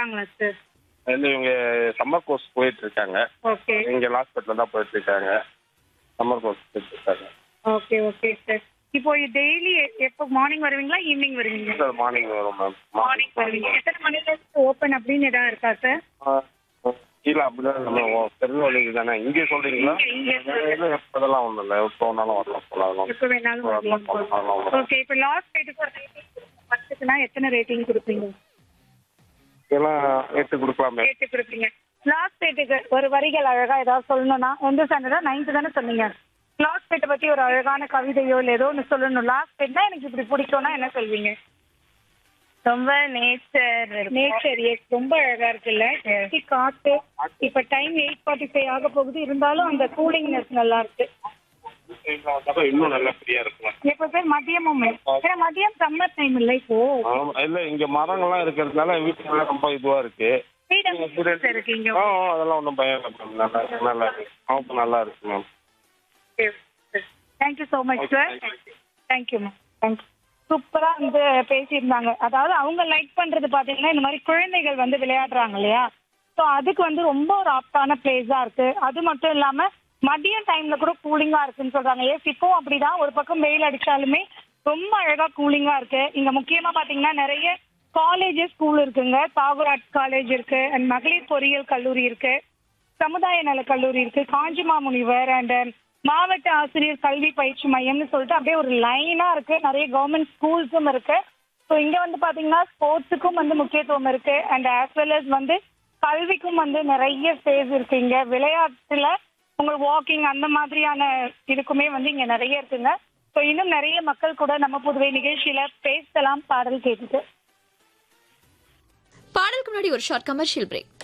இருக்காங்களா சார் இல்லை இவங்க சம்மர் கோர்ஸ் போயிட்டு இருக்காங்க ஓகே இங்கே லாஸ்பேட்டில் தான் போயிட்டு இருக்காங்க சம்மர் கோர்ஸ் போயிட்டு இருக்காங்க ஓகே ஓகே சார் இப்போ டெய்லி எப்போ மார்னிங் வருவீங்களா ஈவினிங் வருவீங்க சார் மார்னிங் வரும் மேம் மார்னிங் வருவீங்க எத்தனை மணில இருந்து ஓப்பன் அப்படின்னு ஏதாவது இருக்கா சார் கீழே அப்படிதான் நம்ம திருநெல்வேலி தானே இங்கே சொல்றீங்களா இங்க, இங்க. இல்லை எப்போதெல்லாம் ஒன்றும் இல்லை எப்போ வேணாலும் வரலாம் போகலாம் எப்போ வேணாலும் வரலாம் அதெல்லாம் வரும். ஓகே இப்போ லாஸ்ட் ரேட்டுக்கு ஒரு ரேட்டிங் பத்துக்குனா எத்தனை ரேட்டிங் கொடுப்பீங்க இதெல்லாம் எடுத்து கொடுக்கலாமே ரேட்டு கொடுப்பீங்க லாஸ்ட் ரேட்டுக்கு ஒரு வரிகள் அழகா ஏதாவது சொல்லணும்னா எந்த ஸ்டாண்டர்டா நைன்த் தானே சொன்னீங்க லாஸ்ட் ரேட்டை பத்தி ஒரு அழகான கவிதையோ இல்லை ஏதோ ஒன்று சொல்லணும் லாஸ்ட் ரேட் தான் எனக்கு இப்படி பிடிக்கும்னா என்ன சொல்வீங்க ரொம்ப நேச்சர் நேச்சர் ரொம்ப அழகா இருக்குல்ல சுத்தி காத்து இப்ப டைம் எயிட் ஃபார்ட்டி ஃபைவ் ஆக போகுது இருந்தாலும் அந்த கூலிங்னஸ் நல்லா இருக்கு இன்னும் நல்லா ஃப்ரீயா இருக்கலாம் எப்ப பேர் மதியமும் ஏன்னா மதியம் சம்மர் டைம் இல்ல இப்போ ஆமா, இல்ல இங்க மரங்கள்லாம் இருக்கிறதுனால வீட்டுல ரொம்ப இதுவா இருக்கு ஃப்ரீடம் இருக்கீங்க ஆ ஆ, அதெல்லாம் ஒன்றும் பயம் இல்லை மேம் நல்லா நல்லா இருக்கு ஆமாம் நல்லா இருக்கு ma'am thank you so much sir thank you ma'am thank you சூப்பரா வந்து பேசியிருந்தாங்க அதாவது அவங்க லைக் பண்றது பாத்தீங்கன்னா இந்த மாதிரி குழந்தைகள் வந்து விளையாடுறாங்க இல்லையா ஸோ அதுக்கு வந்து ரொம்ப ஒரு ஆப்டான பிளேஸா இருக்கு அது மட்டும் இல்லாம மதியம் டைம்ல கூட கூலிங்கா இருக்குன்னு சொல்றாங்க ஏஸ் இப்போ அப்படிதான் ஒரு பக்கம் வெயில் அடிச்சாலுமே ரொம்ப அழகா கூலிங்கா இருக்கு இங்க முக்கியமா பாத்தீங்கன்னா நிறைய காலேஜஸ் ஸ்கூல் இருக்குங்க தாகூர் ஆர்ட்ஸ் காலேஜ் இருக்கு அண்ட் மகளிர் பொறியியல் கல்லூரி இருக்கு சமுதாய நல கல்லூரி இருக்கு காஞ்சிமா முனிவர் அண்ட் மாவட்ட ஆசிரியர் கல்வி பயிற்சி மையம்னு சொல்லிட்டு அப்படியே ஒரு லைனா இருக்கு நிறைய கவர்மெண்ட் ஸ்கூல்ஸும் இருக்கு ஸோ இங்க வந்து பாத்தீங்கன்னா ஸ்போர்ட்ஸுக்கும் வந்து முக்கியத்துவம் இருக்கு அண்ட் ஆஸ் வெல் as வந்து கல்விக்கும் வந்து நிறைய ஸ்பேஸ் இருக்கு இங்க விளையாட்டுல உங்களுக்கு வாக்கிங் அந்த மாதிரியான இதுக்குமே வந்து இங்க நிறைய இருக்குங்க ஸோ இன்னும் நிறைய மக்கள் கூட நம்ம புதுவை நிகழ்ச்சியில பேசலாம் பாடல் கேட்டுட்டு பாடலுக்கு முன்னாடி ஒரு ஷார்ட் கமர்ஷியல் பிரேக்